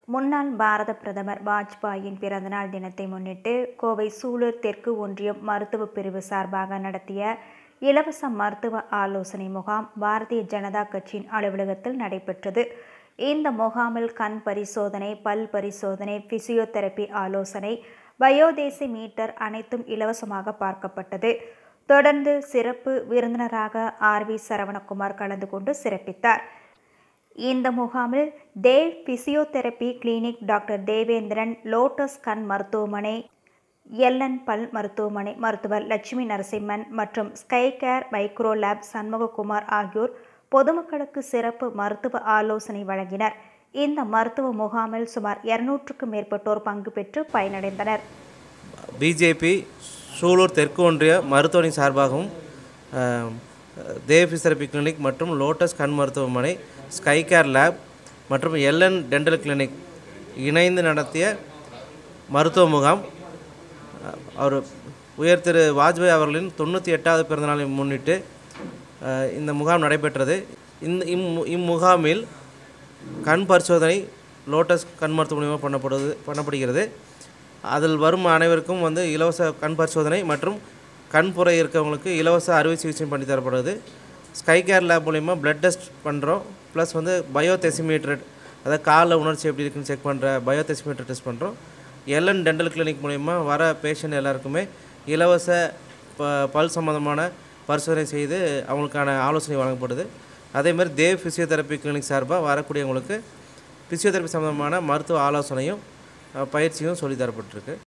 முன்னாள் பாரத பிரதமர் வாஜ்பாயின் பிறந்தநாள் தினத்தை முன்னிட்டு கோவை சூலூர் தெற்கு ஒன்றியம் மருத்துவ பிரிவு சார்பாக நடத்திய இலவச மருத்துவ ஆலோசனை முகாம் பாரதிய ஜனதா கட்சியின் அலுவலகத்தில் நடைபெற்றது இந்த முகாமில் கண் பரிசோதனை பல் பரிசோதனை பிசியோதெரபி ஆலோசனை பயோதேசி மீட்டர் அனைத்தும் இலவசமாக பார்க்கப்பட்டது தொடர்ந்து சிறப்பு விருந்தினராக ஆர் வி சரவணகுமார் கலந்து கொண்டு சிறப்பித்தார் இந்த முகாமில் Dev physiotherapy clinic doctor Devendran Lotus கண் மருத்துவமனை எல்என் பல் மருத்துவமனை மருத்துவர் லட்சுமி நரசிம்மன் மற்றும் Sky Care Micro Lab Shanmugakumar ஆகியோர் பொதுமக்களுக்கு சிறப்பு மருத்துவ ஆலோசனை வழங்கினர் இந்த மருத்துவ முகாமில் சுமார் இருநூற்றுக்கும் மேற்பட்டோர் பங்கு பெற்று பயனடைந்தனர் பிஜேபி சூலூர் தெற்கு ஒன்றிய மருத்துவமனை சார்பாகவும் அஹ், தேவ் பிசியோதெரபி கிளினிக் மற்றும் லோட்டஸ் கண் மருத்துவமனை ஸ்கை கேர் லேப் மற்றும் எல்என் டென்டல் கிளினிக் இணைந்து நடத்திய மருத்துவ முகாம் அஹ், அவர் உயர் திரு வாஜ்பாய் அவர்களின் தொண்ணூற்றி எட்டாவது பிறந்தநாளை முன்னிட்டு அஹ், இந்த முகாம் நடைபெற்றது இந்த இம் இம்முகாமில் கண் பரிசோதனை லோட்டஸ் கண் மருத்துவ மூலியமாக பண்ணப்படுவது பண்ணப்படுகிறது அதில் வரும் அனைவருக்கும் வந்து இலவச கண் பரிசோதனை மற்றும் கண் புரை இருக்கவங்களுக்கு இலவச அறுவை சிகிச்சை பண்ணி தரப்படுது ஸ்கை கேர் லேப் மூலிமா பிளட் டெஸ்ட் பண்ணுறோம் ப்ளஸ் வந்து பயோ தெசிமீட்டர் அதாவது காலில் உணர்ச்சி எப்படி இருக்குன்னு செக் பண்ணுற பயோ தெசிமீட்டர் டெஸ்ட் பண்ணுறோம் எல்என் டென்டல் கிளினிக் மூலிமா வர பேஷண்ட் எல்லாருக்குமே இலவச ப பல் சம்மந்தமான பரிசோதனை செய்து அவங்களுக்கான ஆலோசனை வழங்கப்படுது அதேமாதிரி தேவ் ஃபிசியோதெரப்பி கிளினிக் சார்பாக வரக்கூடியவங்களுக்கு ஃபிசியோதெரப்பி சம்மந்தமான மருத்துவ ஆலோசனையும் அஹ், பயிற்சியும் சொல்லித் தரப்பட்டிருக்கு